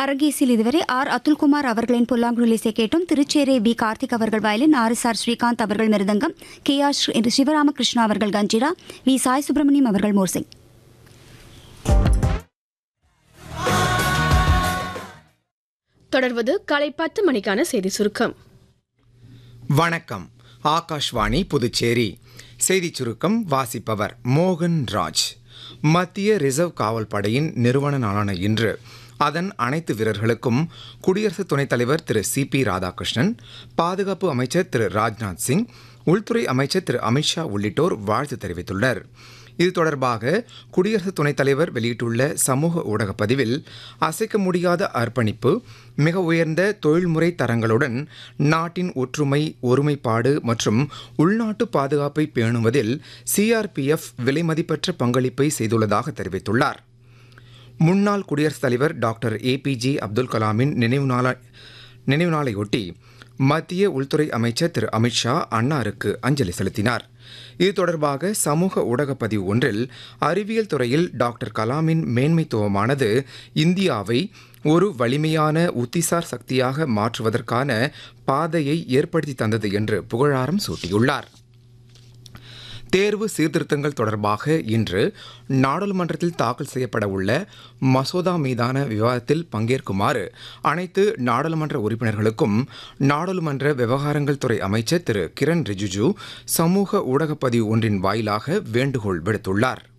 அரங்கேசில் இதுவரை ஆர் அத்துல்குமார் அவர்களின் புல்லாங்குழல் இசை கேட்டும் திருச்சேரை பி கார்த்திக் அவர்கள் violin R S R Srikanth அவர்கள் மிருதங்கம் கே ஆர் ஸ்ரீ- சிவராமகிருஷ்ணா அவர்கள் கஞ்சிரா வி சாய் சுப்பிரமணியம் அவர்கள் மோர்சிங் தொடர்வது காலை பத்து மணிக்கான செய்தி சுருக்கம் வணக்கம் ஆகாஷ்வாணி புதுச்சேரி செய்திச் சுருக்கம் வாசிப்பவர் மோகன் ராஜ் மத்திய ரிசர்வ் காவல் படையின் நிறுவன நாளான இன்று அதன் அனைத்து வீரர்களுக்கும் குடியரசு துணைத் தலைவர் திரு சி பி ராதாகிருஷ்ணன் பாதுகாப்பு அமைச்சர் திரு ராஜ்நாத் சிங் உள்துறை அமைச்சர் திரு அமித்ஷா உள்ளிட்டோர் வாழ்த்து தெரிவித்துள்ளனர் இது தொடர்பாக குடியரசு துணைத் தலைவர் வெளியிட்டுள்ள சமூக ஊடக பதிவில் அசைக்க முடியாத அர்ப்பணிப்பு மிக உயர்ந்த தொழில்முறை தரங்களுடன் நாட்டின் ஒற்றுமை ஒருமைப்பாடு மற்றும் உள்நாட்டு பாதுகாப்பை பேணுவதில் சிஆர்பிஎஃப் விலைமதிப்பற்ற பங்களிப்பை செய்துள்ளதாக தெரிவித்துள்ளார் முன்னாள் குடியரசுத் தலைவர் டாக்டர் ஏபிஜே அப்துல் கலாமின் நினைவு நாள நினைவு நாளையொட்டி மத்திய உள்துறை அமைச்சர் திரு அமித்ஷா அன்னாருக்கு அஞ்சலி செலுத்தினார் இது தொடர்பாக சமூக ஊடகப் பதிவு ஒன்றில் அறிவியல் துறையில் டாக்டர் கலாமின் மேன்மைத்துவமானது இந்தியாவை ஒரு வலிமையான உத்திசார் சக்தியாக மாற்றுவதற்கான பாதையை ஏற்படுத்தி தந்தது என்று புகழாரம் சூட்டியுள்ளார் தேர்வு சீர்திருத்தங்கள் தொடர்பாக இன்று நாடாளுமன்றத்தில் தாக்கல் செய்யப்பட உள்ள மசோதா மீதான விவாதத்தில் பங்கேற்குமாறு அனைத்து நாடாளுமன்ற உறுப்பினர்களுக்கும் நாடாளுமன்ற விவகாரங்கள் துறை அமைச்சர் திரு கிரண் ரிஜிஜு சமூக ஊடகப் பதிவு ஒன்றின் வாயிலாக வேண்டுகோள் விடுத்துள்ளார்